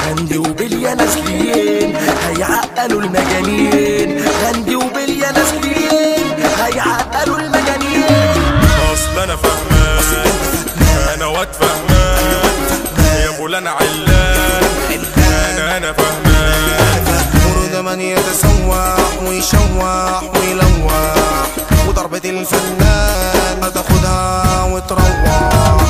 غندي وبليا نازلين هيعقلوا المجانين غندي وبليا نازلين هيعقلوا المجانين اصل انا فهمان انا واد فهمان يا مولانا علان انا انا فهمان ورد من يتسوح ويشوح ويلوح وضربة الفنان هتاخدها وتروح